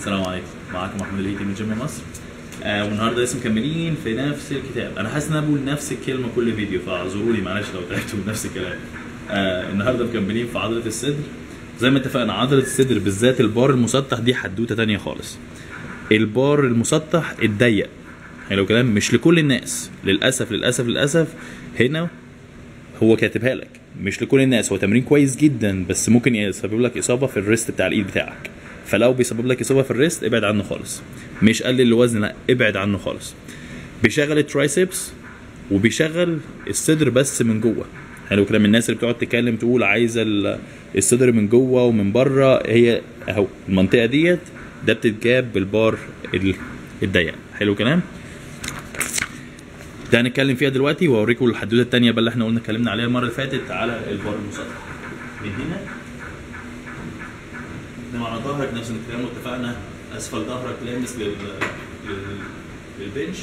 السلام عليكم معاكم محمود الهيتي من جيم مصر آه والنهارده لسه مكملين في نفس الكتاب انا حاسس ان انا بقول نفس الكلمه كل فيديو فاعذروا لي معلش لو تعبتوا من نفس الكلام آه النهارده مكملين في عضله الصدر زي ما اتفقنا عضله الصدر بالذات البار المسطح دي حدوته تانية خالص البار المسطح الضيق حلو كلام مش لكل الناس للاسف للاسف للاسف هنا هو كاتبها لك مش لكل الناس هو تمرين كويس جدا بس ممكن يسبب لك اصابه في الريست بتاع الايد بتاعك فلو بيسبب لك اصابه في الريست ابعد عنه خالص مش قلل الوزن لا ابعد عنه خالص بيشغل الترايسبس وبيشغل الصدر بس من جوه حلو كلام الناس اللي بتقعد تتكلم تقول عايزه ال- الصدر من جوه ومن بره هي اهو المنطقه ديت ده بتتجاب بالبار ال- الضيق حلو كلام ده هنتكلم فيها دلوقتي واوريكم الحدوته التانية بقى اللي احنا قلنا اتكلمنا عليها المره اللي فاتت على البار المسطح من هنا ده على ظهرك نفس الكلام واتفقنا اسفل ظهرك لامس لل... لل... للبنش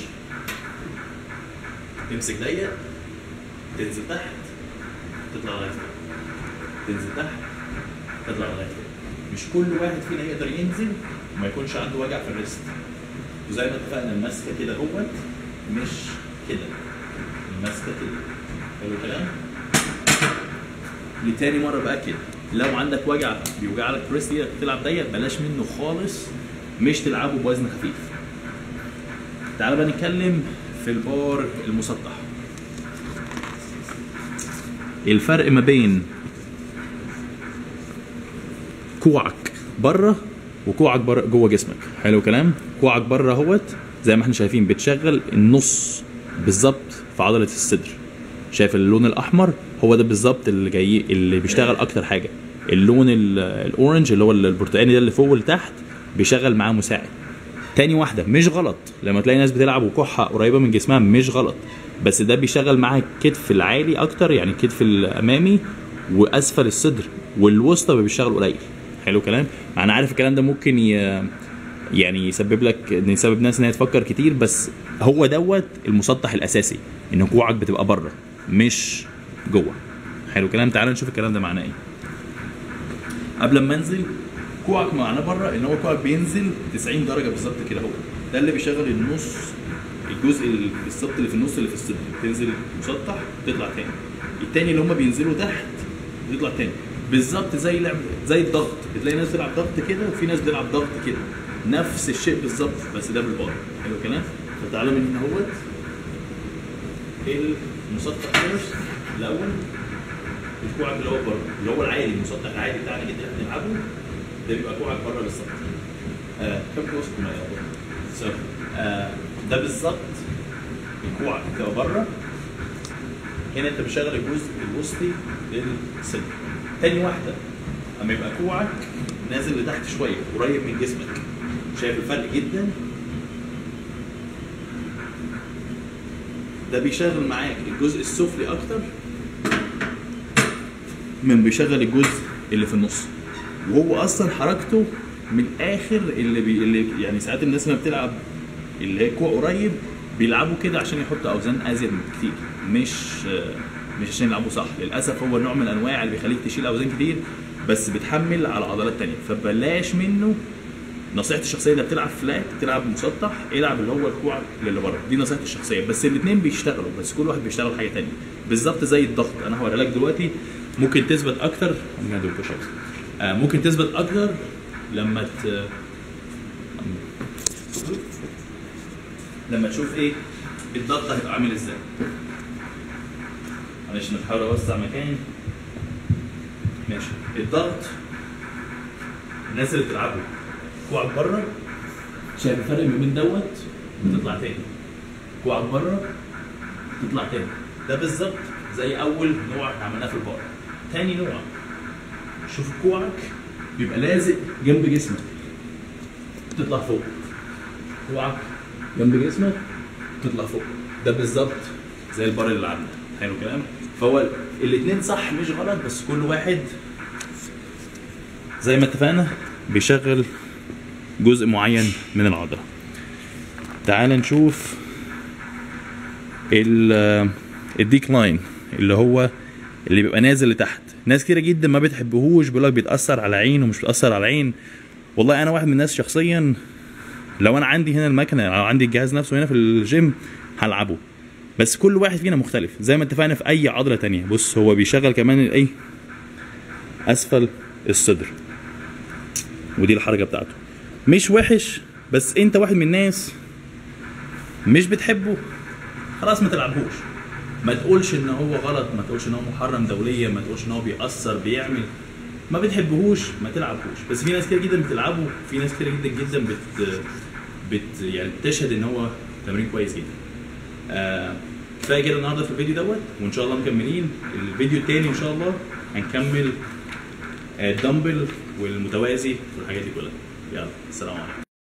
تمسك ضيق تنزل تحت تطلع لغايه فوق تنزل تحت تطلع لغايه فوق مش كل واحد فينا يقدر ينزل وما يكونش عنده وجع في الريست وزي ما اتفقنا المسكه كده اهوت مش كده المسكه كده حلو الكلام لتاني مره بقى كده لو عندك وجع بيوجع لك ريست ايدك بتلعب ضيق بلاش منه خالص مش تلعبه بوزن خفيف تعال بقى نتكلم في البار المسطح الفرق ما بين كوعك بره وكوعك بره جوه جسمك حلو الكلام كوعك بره اهوت زي ما احنا شايفين بتشغل النص بالظبط في عضله الصدر شايف اللون الاحمر هو ده بالظبط اللي جاي اللي بيشتغل اكتر حاجه اللون ال- الاورنج اللي هو البرتقاني ده اللي فوق ولتحت بيشغل معاه مساعد تاني واحده مش غلط لما تلاقي ناس بتلعب وكحه قريبه من جسمها مش غلط بس ده بيشغل معاها الكتف العالي اكتر يعني الكتف الامامي واسفل الصدر والوسطى بيشتغل قليل حلو كلام انا عارف الكلام ده ممكن ي... يعني يسبب لك ان يسبب ناس ان هي تفكر كتير بس هو دوت المسطح الاساسي ان كوعك بتبقى بره مش جوه حلو كلام تعال نشوف الكلام ده معناه ايه قبل ما انزل كوعك معناه بره ان هو كوعك بينزل 90 درجه بالظبط كده هو ده اللي بيشغل النص الجزء اللي بالظبط اللي في النص اللي في الصدر تنزل مسطح تطلع تاني التاني اللي هم بينزلوا تحت تطلع تاني بالظبط زي لعب زي الضغط بتلاقي ناس بتلعب ضغط كده وفي ناس بتلعب ضغط كده نفس الشيء بالظبط بس ده بالبار حلو الكلام فتعالى من هنا اهوت المسطح فيرست الاول الكوعك اللي هو بره اللي هو العادي المسطح العادي بتاعنا جدا اللي بنلعبه ده بيبقى كوعك بره بالظبط آه كم كوسكم so, آه ده بالظبط الكوعك بتبقى بره هنا انت بتشغل الجزء الوسطي للصدر تاني واحده اما يبقى كوعك نازل لتحت شويه قريب من جسمك شايف الفرق جدا ده بيشغل معاك الجزء السفلي اكتر من بيشغل الجزء اللي في النص وهو اصلا حركته من اخر اللي, بي... اللي يعني ساعات الناس لما بتلعب اللي هي كوع قريب بيلعبوا كده عشان يحطوا اوزان ازيد من كتير مش مش عشان يلعبوا صح للاسف هو نوع من الانواع اللي بيخليك تشيل اوزان كتير بس بتحمل على عضلات تانية فبلاش منه نصيحتي الشخصيه ده بتلعب فلات بتلعب مسطح العب اللي هو الكوع اللي بره دي نصيحتي الشخصيه بس الاثنين بيشتغلوا بس كل واحد بيشتغل حاجه تانية بالظبط زي الضغط انا هوريها لك دلوقتي ممكن تثبت اكتر I'm gonna do push-ups. آه ممكن تثبت اكتر لما ت... لما تشوف ايه الضغط هيبقى عامل ازاي معلش انا بحاول اوسع مكاني ماشي الضغط الناس اللي بتلعبه كوعك بره شايف الفرق ما بين دوت بتطلع تاني كوعك بره تطلع تاني ده بالظبط زي اول نوع احنا عملناه في البار تاني نوع شوف كوعك بيبقى لازق جنب جسمك تطلع فوق كوعك جنب جسمك تطلع فوق ده بالظبط زي البار اللي عندنا حلو الكلام فهو الاثنين صح مش غلط بس كل واحد زي ما اتفقنا بيشغل جزء معين من العضله تعال نشوف ال الديكلاين اللي هو اللي بيبقى نازل لتحت ناس كتير جدا ما بتحبهوش بيقول لك بيتاثر على عين ومش بيتاثر على عين والله انا واحد من الناس شخصيا لو انا عندي هنا المكنه او عندي الجهاز نفسه هنا في الجيم هلعبه بس كل واحد فينا مختلف زي ما اتفقنا في اي عضله تانية بص هو بيشغل كمان ايه اسفل الصدر ودي الحركه بتاعته مش وحش بس انت واحد من الناس مش بتحبه خلاص ما تلعبهوش ما تقولش ان هو غلط ما تقولش ان هو محرم دوليا ما تقولش ان هو بيأثر بيعمل ما بتحبهوش ما تلعبهوش بس في ناس كتير جدا بتلعبه في ناس كتير جدا جدا بت بت يعني بتشهد ان هو تمرين كويس جدا آه كفايه كده النهارده في الفيديو دوت وان شاء الله مكملين الفيديو التاني ان شاء الله هنكمل آه، الدمبل والمتوازي والحاجات دي كلها يلا السلام عليكم